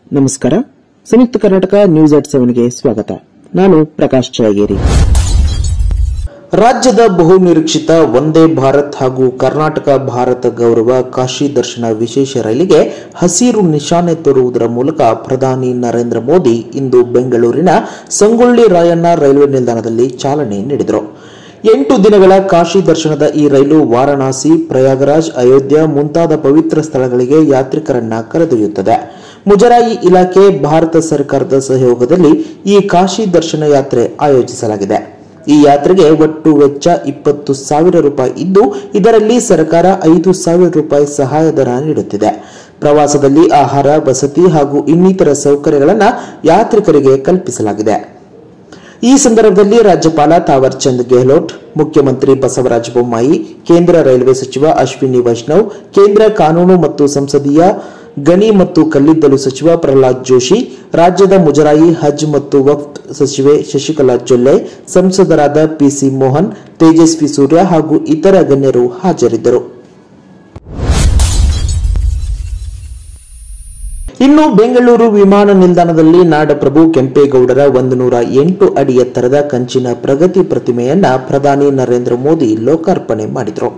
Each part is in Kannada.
ನಮಸ್ಕಾರ ಸಂಯುಕ್ತ ಕರ್ನಾಟಕ ನ್ಯೂಸ್ ಅಟ್ ಸೆವೆನ್ಗೆ ಸ್ವಾಗತ ನಾನು ಪ್ರಕಾಶ್ ಚಳಗೇರಿ ರಾಜ್ಯದ ಬಹುನಿರೀಕ್ಷಿತ ವಂದೇ ಭಾರತ್ ಹಾಗೂ ಕರ್ನಾಟಕ ಭಾರತ ಗೌರವ ಕಾಶಿ ದರ್ಶನ ವಿಶೇಷ ರೈಲಿಗೆ ಹಸಿರು ನಿಶಾನೆ ತೋರುವುದರ ಮೂಲಕ ಪ್ರಧಾನಿ ನರೇಂದ್ರ ಮೋದಿ ಇಂದು ಬೆಂಗಳೂರಿನ ಸಂಗೊಳ್ಳಿ ರಾಯಣ್ಣ ರೈಲ್ವೆ ನಿಲ್ದಾಣದಲ್ಲಿ ಚಾಲನೆ ನೀಡಿದರು ಎಂಟು ದಿನಗಳ ಕಾಶಿ ದರ್ಶನದ ಈ ರೈಲು ವಾರಣಾಸಿ ಪ್ರಯಾಗರಾಜ್ ಅಯೋಧ್ಯ ಮುಂತಾದ ಪವಿತ್ರ ಸ್ಥಳಗಳಿಗೆ ಯಾತ್ರಿಕರನ್ನ ಕರೆದೊಯ್ಯುತ್ತದೆ ಮುಜರಾಯಿ ಇಲಾಖೆ ಭಾರತ ಸರ್ಕಾರದ ಸಹಯೋಗದಲ್ಲಿ ಈ ಕಾಶಿ ದರ್ಶನ ಯಾತ್ರೆ ಆಯೋಜಿಸಲಾಗಿದೆ ಈ ಯಾತ್ರೆಗೆ ಒಟ್ಟು ವೆಚ್ಚ ಇಪ್ಪತ್ತು ಸಾವಿರ ರೂಪಾಯಿ ಇದ್ದು ಇದರಲ್ಲಿ ಸರ್ಕಾರ ಐದು ಸಾವಿರ ರೂಪಾಯಿ ಸಹಾಯಧನ ನೀಡುತ್ತಿದೆ ಪ್ರವಾಸದಲ್ಲಿ ಆಹಾರ ವಸತಿ ಹಾಗೂ ಇನ್ನಿತರ ಸೌಕರ್ಯಗಳನ್ನು ಯಾತ್ರಿಕರಿಗೆ ಕಲ್ಪಿಸಲಾಗಿದೆ ಈ ಸಂದರ್ಭದಲ್ಲಿ ರಾಜ್ಯಪಾಲ ತಾವರ್ ಚಂದ್ ಗೆಹ್ಲೋಟ್ ಮುಖ್ಯಮಂತ್ರಿ ಬಸವರಾಜ ಬೊಮ್ಮಾಯಿ ಕೇಂದ್ರ ರೈಲ್ವೆ ಸಚಿವ ಅಶ್ವಿನಿ ವೈಷ್ಣವ್ ಕೇಂದ್ರ ಕಾನೂನು ಮತ್ತು ಸಂಸದೀಯ ಗಣಿ ಮತ್ತು ಕಲ್ಲಿದ್ದಲು ಸಚಿವ ಪ್ರಹ್ಲಾದ್ ಜೋಶಿ ರಾಜ್ಯದ ಮುಜರಾಯಿ ಹಜ್ ಮತ್ತು ವಕ್ಫ್ ಸಚಿವೆ ಶಶಿಕಲಾ ಜೊಲ್ಲೆ ಸಂಸದರಾದ ಪಿಸಿ ಮೋಹನ್ ತೇಜಸ್ವಿ ಸೂರ್ಯ ಹಾಗೂ ಇತರ ಗಣ್ಯರು ಹಾಜರಿದ್ದರು ಇನ್ನು ಬೆಂಗಳೂರು ವಿಮಾನ ನಿಲ್ದಾಣದಲ್ಲಿ ನಾಡಪ್ರಭು ಕೆಂಪೇಗೌಡರ ಒಂದು ನೂರ ಎಂಟು ಅಡಿ ಎತ್ತರದ ಕಂಚಿನ ಪ್ರಗತಿ ಪ್ರತಿಮೆಯನ್ನ ಪ್ರಧಾನಿ ನರೇಂದ್ರ ಮೋದಿ ಲೋಕಾರ್ಪಣೆ ಮಾಡಿದರು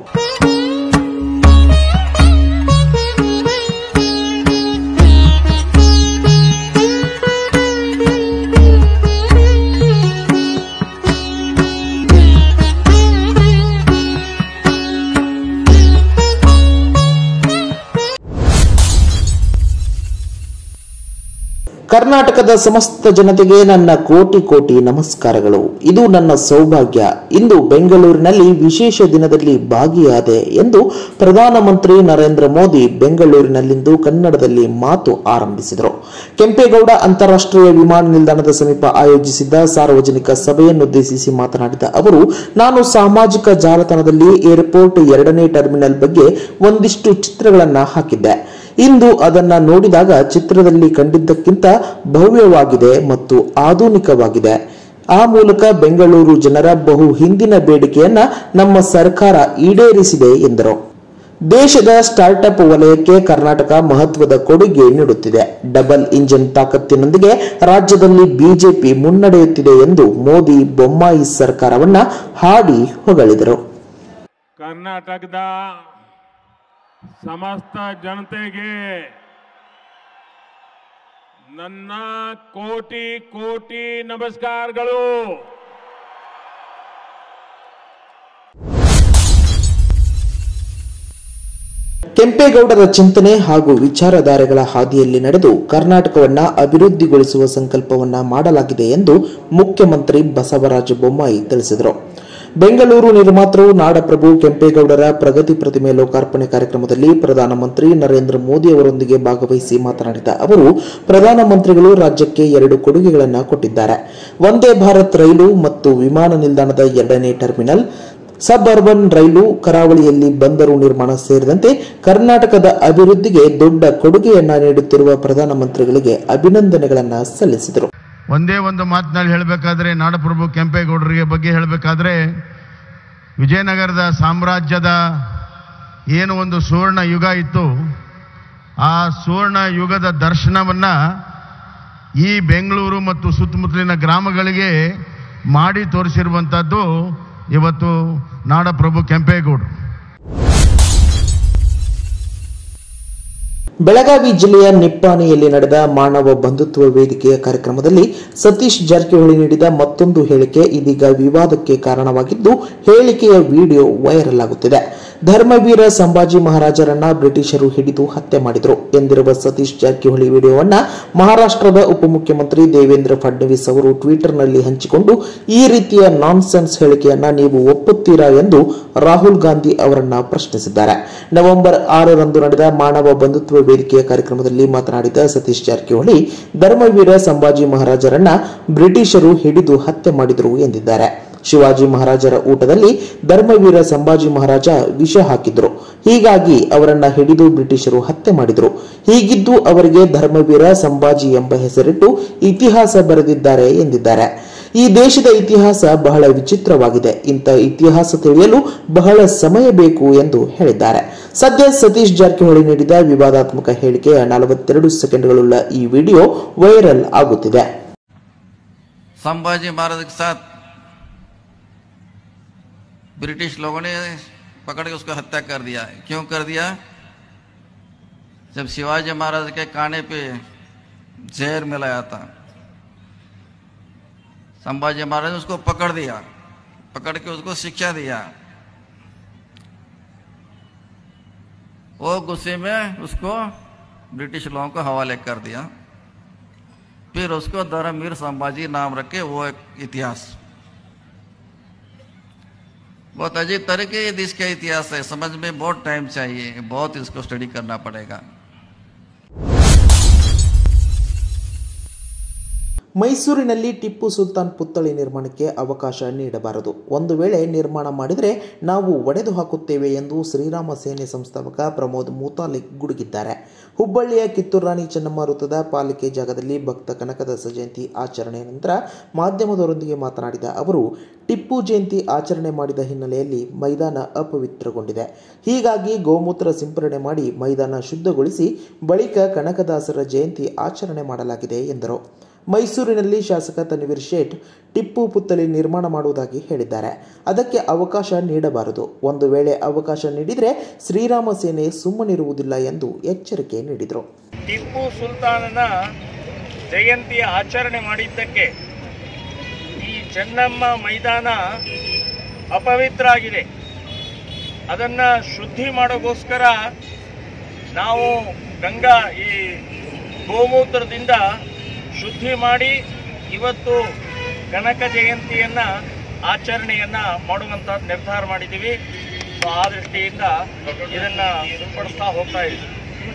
ಕರ್ನಾಟಕದ ಸಮಸ್ತ ಜನತೆಗೆ ನನ್ನ ಕೋಟಿ ಕೋಟಿ ನಮಸ್ಕಾರಗಳು ಇದು ನನ್ನ ಸೌಭಾಗ್ಯ ಇಂದು ಬೆಂಗಳೂರಿನಲ್ಲಿ ವಿಶೇಷ ದಿನದಲ್ಲಿ ಭಾಗಿಯಾದೆ ಎಂದು ಪ್ರಧಾನಮಂತ್ರಿ ನರೇಂದ್ರ ಮೋದಿ ಬೆಂಗಳೂರಿನಲ್ಲಿಂದು ಕನ್ನಡದಲ್ಲಿ ಮಾತು ಆರಂಭಿಸಿದರು ಕೆಂಪೇಗೌಡ ಅಂತಾರಾಷ್ಟ್ರೀಯ ವಿಮಾನ ನಿಲ್ದಾಣದ ಸಮೀಪ ಆಯೋಜಿಸಿದ್ದ ಸಾರ್ವಜನಿಕ ಸಭೆಯನ್ನುದ್ದೇಶಿಸಿ ಮಾತನಾಡಿದ ಅವರು ನಾನು ಸಾಮಾಜಿಕ ಜಾಲತಾಣದಲ್ಲಿ ಏರ್ಪೋರ್ಟ್ ಎರಡನೇ ಟರ್ಮಿನಲ್ ಬಗ್ಗೆ ಒಂದಿಷ್ಟು ಚಿತ್ರಗಳನ್ನ ಹಾಕಿದ್ದೆ ಇಂದು ಅದನ್ನ ನೋಡಿದಾಗ ಚಿತ್ರದಲ್ಲಿ ಕಂಡಿದ್ದಕ್ಕಿಂತ ಭವ್ಯವಾಗಿದೆ ಮತ್ತು ಆಧುನಿಕವಾಗಿದೆ ಆ ಮೂಲಕ ಬೆಂಗಳೂರು ಜನರ ಬಹು ಹಿಂದಿನ ಬೇಡಿಕೆಯನ್ನ ನಮ್ಮ ಸರ್ಕಾರ ಈಡೇರಿಸಿದೆ ಎಂದರು ದೇಶದ ಸ್ಟಾರ್ಟ್ಅಪ್ ವಲಯಕ್ಕೆ ಕರ್ನಾಟಕ ಮಹತ್ವದ ಕೊಡುಗೆ ನೀಡುತ್ತಿದೆ ಡಬಲ್ ಇಂಜಿನ್ ತಾಕತ್ತಿನೊಂದಿಗೆ ರಾಜ್ಯದಲ್ಲಿ ಬಿಜೆಪಿ ಮುನ್ನಡೆಯುತ್ತಿದೆ ಎಂದು ಮೋದಿ ಬೊಮ್ಮಾಯಿ ಸರ್ಕಾರವನ್ನ ಹಾಡಿ ಹೊಗಳಿದರು ಕರ್ನಾಟಕದ ಸಮಸ್ತ ಜನತೆಗೆ ನನ್ನ ಕೋಟಿ ಕೋಟಿ ನಮಸ್ಕಾರಗಳು ಕೆಂಪೇಗೌಡರ ಚಿಂತನೆ ಹಾಗೂ ವಿಚಾರಧಾರೆಗಳ ಹಾದಿಯಲ್ಲಿ ನಡೆದು ಕರ್ನಾಟಕವನ್ನ ಅಭಿವೃದ್ಧಿಗೊಳಿಸುವ ಸಂಕಲ್ಪವನ್ನ ಮಾಡಲಾಗಿದೆ ಎಂದು ಮುಖ್ಯಮಂತ್ರಿ ಬಸವರಾಜ ಬೊಮ್ಮಾಯಿ ತಿಳಿಸಿದರು ಬೆಂಗಳೂರು ನಿರ್ಮಾತೃ ನಾಡಪ್ರಭು ಕೆಂಪೇಗೌಡರ ಪ್ರಗತಿ ಪ್ರತಿಮೆ ಲೋಕಾರ್ಪಣೆ ಕಾರ್ಯಕ್ರಮದಲ್ಲಿ ಪ್ರಧಾನಮಂತ್ರಿ ನರೇಂದ್ರ ಮೋದಿ ಅವರೊಂದಿಗೆ ಭಾಗವಹಿಸಿ ಮಾತನಾಡಿದ ಅವರು ಪ್ರಧಾನಮಂತ್ರಿಗಳು ರಾಜ್ಯಕ್ಕೆ ಎರಡು ಕೊಡುಗೆಗಳನ್ನು ಕೊಟ್ಟಿದ್ದಾರೆ ವಂದೇ ಭಾರತ್ ರೈಲು ಮತ್ತು ವಿಮಾನ ನಿಲ್ದಾಣದ ಎರಡನೇ ಟರ್ಮಿನಲ್ ಸಬ್ ಅರ್ಬನ್ ರೈಲು ಕರಾವಳಿಯಲ್ಲಿ ಬಂದರು ನಿರ್ಮಾಣ ಸೇರಿದಂತೆ ಕರ್ನಾಟಕದ ಅಭಿವೃದ್ಧಿಗೆ ದೊಡ್ಡ ಕೊಡುಗೆಯನ್ನ ನೀಡುತ್ತಿರುವ ಪ್ರಧಾನಮಂತ್ರಿಗಳಿಗೆ ಅಭಿನಂದನೆಗಳನ್ನ ಸಲ್ಲಿಸಿದರು ಒಂದೇ ಒಂದು ಮಾತಿನಲ್ಲಿ ಹೇಳಬೇಕಾದ್ರೆ ನಾಡಪ್ರಭು ಕೆಂಪೇಗೌಡರಿಗೆ ಬಗ್ಗೆ ಹೇಳಬೇಕಾದ್ರೆ ವಿಜಯನಗರದ ಸಾಮ್ರಾಜ್ಯದ ಏನು ಒಂದು ಸುವರ್ಣ ಯುಗ ಇತ್ತು ಆ ಸುವರ್ಣ ಯುಗದ ದರ್ಶನವನ್ನ ಈ ಬೆಂಗಳೂರು ಮತ್ತು ಸುತ್ತಮುತ್ತಲಿನ ಗ್ರಾಮಗಳಿಗೆ ಮಾಡಿ ತೋರಿಸಿರುವಂಥದ್ದು ಇವತ್ತು ನಾಡಪ್ರಭು ಕೆಂಪೇಗೌಡರು ಬೆಳಗಾವಿ ಜಿಲ್ಲೆಯ ನಿಪ್ಪಾಣಿಯಲ್ಲಿ ನಡೆದ ಮಾನವ ಬಂಧುತ್ವ ವೇದಿಕೆಯ ಕಾರ್ಯಕ್ರಮದಲ್ಲಿ ಸತೀಶ್ ಜಾರಕಿಹೊಳಿ ನೀಡಿದ ಮತ್ತೊಂದು ಹೇಳಿಕೆ ಇದೀಗ ವಿವಾದಕ್ಕೆ ಕಾರಣವಾಗಿದ್ದು ಹೇಳಿಕೆಯ ವಿಡಿಯೋ ವೈರಲ್ ಆಗುತ್ತಿದೆ ಧರ್ಮವೀರ ಸಂಭಾಜಿ ಮಹಾರಾಜರನ್ನ ಬ್ರಿಟಿಷರು ಹಿಡಿದು ಹತ್ಯೆ ಮಾಡಿದರು ಎಂದಿರುವ ಸತೀಶ್ ಜಾರಕಿಹೊಳಿ ವಿಡಿಯೋವನ್ನ ಮಹಾರಾಷ್ಟ್ರದ ಉಪಮುಖ್ಯಮಂತ್ರಿ ದೇವೇಂದ್ರ ಫಡ್ನವೀಸ್ ಅವರು ಟ್ವಿಟರ್ನಲ್ಲಿ ಹಂಚಿಕೊಂಡು ಈ ರೀತಿಯ ನಾನ್ಸೆನ್ಸ್ ಹೇಳಿಕೆಯನ್ನ ನೀವು ಒಪ್ಪುತ್ತೀರಾ ಎಂದು ರಾಹುಲ್ ಗಾಂಧಿ ಅವರನ್ನ ಪ್ರಶ್ನಿಸಿದ್ದಾರೆ ನವೆಂಬರ್ ಆರರಂದು ನಡೆದ ಮಾನವ ಬಂಧುತ್ವ ವೇದಿಕೆಯ ಕಾರ್ಯಕ್ರಮದಲ್ಲಿ ಮಾತನಾಡಿದ ಸತೀಶ್ ಜಾರಕಿಹೊಳಿ ಧರ್ಮವೀರ ಸಂಭಾಜಿ ಮಹಾರಾಜರನ್ನ ಬ್ರಿಟಿಷರು ಹಿಡಿದು ಹತ್ಯೆ ಮಾಡಿದರು ಎಂದಿದ್ದಾರೆ ಶಿವಾಜಿ ಮಹಾರಾಜರ ಊಟದಲ್ಲಿ ಧರ್ಮವೀರ ಸಂಭಾಜಿ ಮಹಾರಾಜ ವಿಷ ಹಾಕಿದ್ರು ಹೀಗಾಗಿ ಅವರನ್ನ ಹಿಡಿದು ಬ್ರಿಟಿಷರು ಹತ್ಯೆ ಮಾಡಿದರು ಹೀಗಿದ್ದು ಅವರಿಗೆ ಧರ್ಮವೀರ ಸಂಭಾಜಿ ಎಂಬ ಹೆಸರಿಟ್ಟು ಇತಿಹಾಸ ಬರೆದಿದ್ದಾರೆ ಎಂದಿದ್ದಾರೆ ಈ ದೇಶದ ಇತಿಹಾಸ ಬಹಳ ವಿಚಿತ್ರವಾಗಿದೆ ಇಂಥ ಇತಿಹಾಸ ತಿಳಿಯಲು ಬಹಳ ಸಮಯ ಬೇಕು ಎಂದು ಹೇಳಿದ್ದಾರೆ ಸದ್ಯ ಸತೀಶ್ ಜಾರಕಿಹೊಳಿ ನೀಡಿದ ವಿವಾದಾತ್ಮಕ ಹೇಳಿಕೆಯ ನಲವತ್ತೆರಡು ಸೆಕೆಂಡ್ಗಳುಳ್ಳ ಈ ವಿಡಿಯೋ ವೈರಲ್ ಆಗುತ್ತಿದೆ संभाजी महाराज के साथ ब्रिटिश लोगों ने पकड़ के उसको हत्या कर दिया क्यों कर दिया जब शिवाजी महाराज के काने पे जहर मिलाया था संभाजी महाराज ने उसको पकड़ दिया पकड़ के उसको शिक्षा दिया वो गुस्से में उसको ब्रिटिश लोगों को हवाले कर दिया फिर उसको धर्मवीर संभाजी नाम रखे वो एक इतिहास बहुत अजीब तरह के ये देश का इतिहास है समझ में बहुत टाइम चाहिए बहुत इसको स्टडी करना पड़ेगा ಮೈಸೂರಿನಲ್ಲಿ ಟಿಪ್ಪು ಸುಲ್ತಾನ್ ಪುತ್ಥಳಿ ನಿರ್ಮಾಣಕ್ಕೆ ಅವಕಾಶ ನೀಡಬಾರದು ಒಂದು ವೇಳೆ ನಿರ್ಮಾಣ ಮಾಡಿದರೆ ನಾವು ಒಡೆದು ಹಾಕುತ್ತೇವೆ ಎಂದು ಶ್ರೀರಾಮ ಸೇನೆ ಸಂಸ್ಥಾಪಕ ಪ್ರಮೋದ್ ಮುತಾಲಿಕ್ ಗುಡುಗಿದ್ದಾರೆ ಹುಬ್ಬಳ್ಳಿಯ ಕಿತ್ತೂರು ರಾಣಿ ಚೆನ್ನಮ್ಮ ವೃತ್ತದ ಪಾಲಿಕೆ ಜಾಗದಲ್ಲಿ ಭಕ್ತ ಕನಕದಾಸ ಜಯಂತಿ ಆಚರಣೆ ನಂತರ ಮಾಧ್ಯಮದವರೊಂದಿಗೆ ಮಾತನಾಡಿದ ಅವರು ಟಿಪ್ಪು ಜಯಂತಿ ಆಚರಣೆ ಮಾಡಿದ ಹಿನ್ನೆಲೆಯಲ್ಲಿ ಮೈದಾನ ಅಪವಿತ್ರಗೊಂಡಿದೆ ಹೀಗಾಗಿ ಗೋಮೂತ್ರ ಸಿಂಪರಣೆ ಮಾಡಿ ಮೈದಾನ ಶುದ್ಧಗೊಳಿಸಿ ಬಳಿಕ ಕನಕದಾಸರ ಜಯಂತಿ ಆಚರಣೆ ಮಾಡಲಾಗಿದೆ ಎಂದರು ಮೈಸೂರಿನಲ್ಲಿ ಶಾಸಕ ತನ್ವೀರ್ ಶೇಠ್ ಟಿಪ್ಪು ಪುತ್ಥಳಿ ನಿರ್ಮಾಣ ಮಾಡುವುದಾಗಿ ಹೇಳಿದ್ದಾರೆ ಅದಕ್ಕೆ ಅವಕಾಶ ನೀಡಬಾರದು ಒಂದು ವೇಳೆ ಅವಕಾಶ ನೀಡಿದರೆ ಶ್ರೀರಾಮ ಸೇನೆ ಸುಮ್ಮನಿರುವುದಿಲ್ಲ ಎಂದು ಎಚ್ಚರಿಕೆ ನೀಡಿದರು ಟಿಪ್ಪು ಸುಲ್ತಾನನ ಜಯಂತಿ ಆಚರಣೆ ಮಾಡಿದ್ದಕ್ಕೆ ಈ ಚೆನ್ನಮ್ಮ ಮೈದಾನ ಅಪವಿತ್ರ ಆಗಿದೆ ಅದನ್ನ ಶುದ್ಧಿ ಮಾಡೋಗೋಸ್ಕರ ನಾವು ಗಂಗಾ ಈ ಗೋಮೂತ್ರದಿಂದ ಶುದ್ಧಿ ಮಾಡಿ ಇವತ್ತು ಕನಕ ಜಯಂತಿಯನ್ನ ಆಚರಣೆಯನ್ನ ಮಾಡುವಂತ ನಿರ್ಧಾರ ಮಾಡಿದ್ದೀವಿ ಸೊ ಆ ದೃಷ್ಟಿಯಿಂದ ಇದನ್ನ ಸಿಂಪಡಿಸ್ತಾ ಹೋಗ್ತಾ ಇದ್ದೀವಿ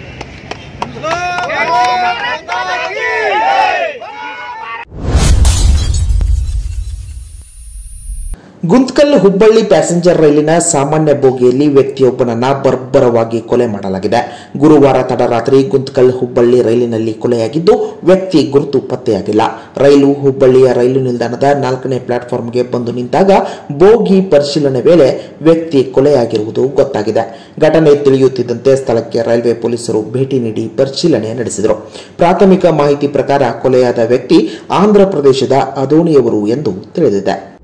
ಗುಂತ್ಕಲ್ ಹುಬ್ಬಳ್ಳಿ ಪ್ಯಾಸೆಂಜರ್ ರೈಲಿನ ಸಾಮಾನ್ಯ ಬೋಗಿಯಲ್ಲಿ ವ್ಯಕ್ತಿಯೊಬ್ಬನನ್ನ ಬರ್ಬರವಾಗಿ ಕೊಲೆ ಮಾಡಲಾಗಿದೆ ಗುರುವಾರ ತಡರಾತ್ರಿ ಗುಂತ್ಕಲ್ ಹುಬ್ಬಳ್ಳಿ ರೈಲಿನಲ್ಲಿ ಕೊಲೆಯಾಗಿದ್ದು ವ್ಯಕ್ತಿ ಗುರುತು ಪತ್ತೆಯಾಗಿಲ್ಲ ರೈಲು ಹುಬ್ಬಳ್ಳಿಯ ರೈಲು ನಿಲ್ದಾಣದ ನಾಲ್ಕನೇ ಪ್ಲಾಟ್ಫಾರ್ಮ್ಗೆ ಬಂದು ನಿಂತಾಗ ಬೋಗಿ ಪರಿಶೀಲನೆ ವೇಳೆ ವ್ಯಕ್ತಿ ಕೊಲೆಯಾಗಿರುವುದು ಗೊತ್ತಾಗಿದೆ ಘಟನೆ ತಿಳಿಯುತ್ತಿದ್ದಂತೆ ಸ್ಥಳಕ್ಕೆ ರೈಲ್ವೆ ಪೊಲೀಸರು ಭೇಟಿ ನೀಡಿ ಪರಿಶೀಲನೆ ನಡೆಸಿದರು ಪ್ರಾಥಮಿಕ ಮಾಹಿತಿ ಪ್ರಕಾರ ಕೊಲೆಯಾದ ವ್ಯಕ್ತಿ ಆಂಧ್ರ ಪ್ರದೇಶದ ಅದೋಣಿಯವರು ಎಂದು ತಿಳಿದಿದೆ